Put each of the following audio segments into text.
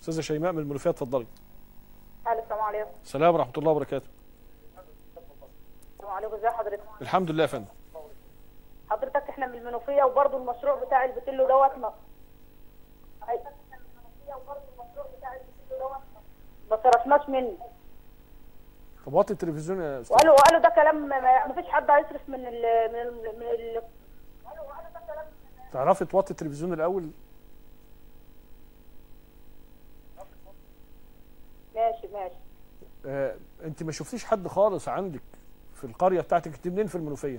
استاذه شيماء من المنوفيه اتفضلي السلام عليكم السلام ورحمه الله وبركاته السلام عليكم ازي حضرتك الحمد لله يا فندم حضرتك احنا من المنوفيه وبرضه المشروع بتاع البتلو دوت ما أي- ما صرفناش منه طب وطي التلفزيون يا استاذ وقالوا وقالوا ده كلام ما ما فيش حد هيصرف من ال من ال من ال تعرفي توطي التلفزيون الاول ماشي ماشي آه، انت ما شفتيش حد خالص عندك في القريه بتاعتك انت منين في المنوفيه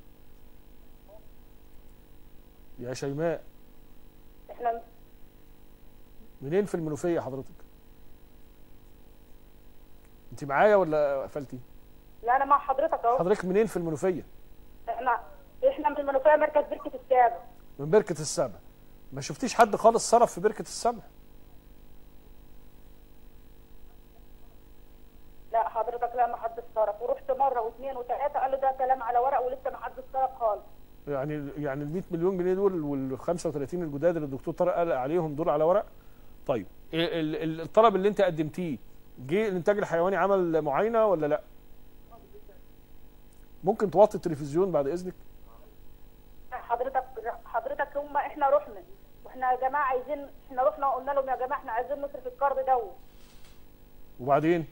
يا شيماء احنا منين في المنوفيه حضرتك انت معايا ولا قفلتي لا انا مع حضرتك اهو حضرتك منين في المنوفيه احنا احنا من المنوفيه مركز بركه السابع من بركه السبع ما شفتيش حد خالص صرف في بركه السبع لا حضرتك لا ما حد صرف ورحت مره واثنين وثلاثه قالوا ده كلام على ورق ولسه ما حد صرف خالص يعني يعني ال 100 مليون جنيه دول وال 35 الجداد اللي الدكتور طارق قال عليهم دول على ورق طيب ال- ال- الطلب اللي انت قدمتيه جه الانتاج الحيواني عمل معاينه ولا لا ممكن توطي التلفزيون بعد اذنك حضرتك حضرتك هم احنا رحنا واحنا يا جماعه عايزين احنا رحنا وقلنا لهم يا جماعه احنا عايزين نصرف القرض ده وبعدين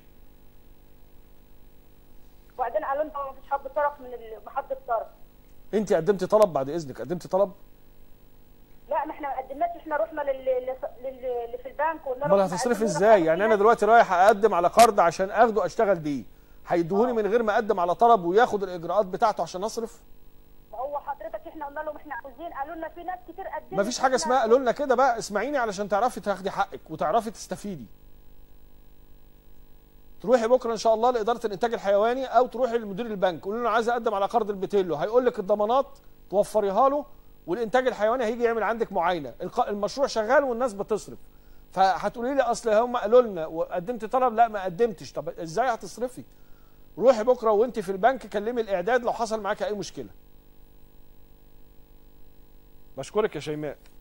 وبعدين قالوا لنا ما فيش حد صرف من ال- ما حد صرف انت قدمتي طلب بعد اذنك قدمتي طلب لا ما احنا ما قدمناش احنا رحنا لل- لل- لل- اللي في البنك وقلنا امال لهم إحنا هتصرفي عايزين ازاي نصرف يعني انا فيها. دلوقتي رايح اقدم على قرض عشان اخده اشتغل بيه هيدوهوني من غير ما اقدم على طلب وياخد الاجراءات بتاعته عشان اصرف ما هو حضرتك احنا قلنا لهم احنا عاوزين قالوا لنا في ناس كتير قدمت مفيش حاجه إحنا- اسمها قالوا لنا كده بقى اسمعيني علشان تعرفي تاخدي حقك وتعرفي تستفيدي تروحي بكره ان شاء الله لاداره الانتاج الحيواني او تروحي لمدير البنك قولي له انا عايز اقدم على قرض البتيلو هيقول لك الضمانات توفريها له والانتاج الحيواني هيجي يعمل عندك معاينه الق- المشروع شغال والناس بتصرف فهتقولي لي اصل هم قالوا لنا وقدمت طلب لا ما قدمتش طب ازاي هتصرفي روحي بكره وانت في البنك كلمي الاعداد لو حصل معاك اي مشكله بشكرك يا شيماء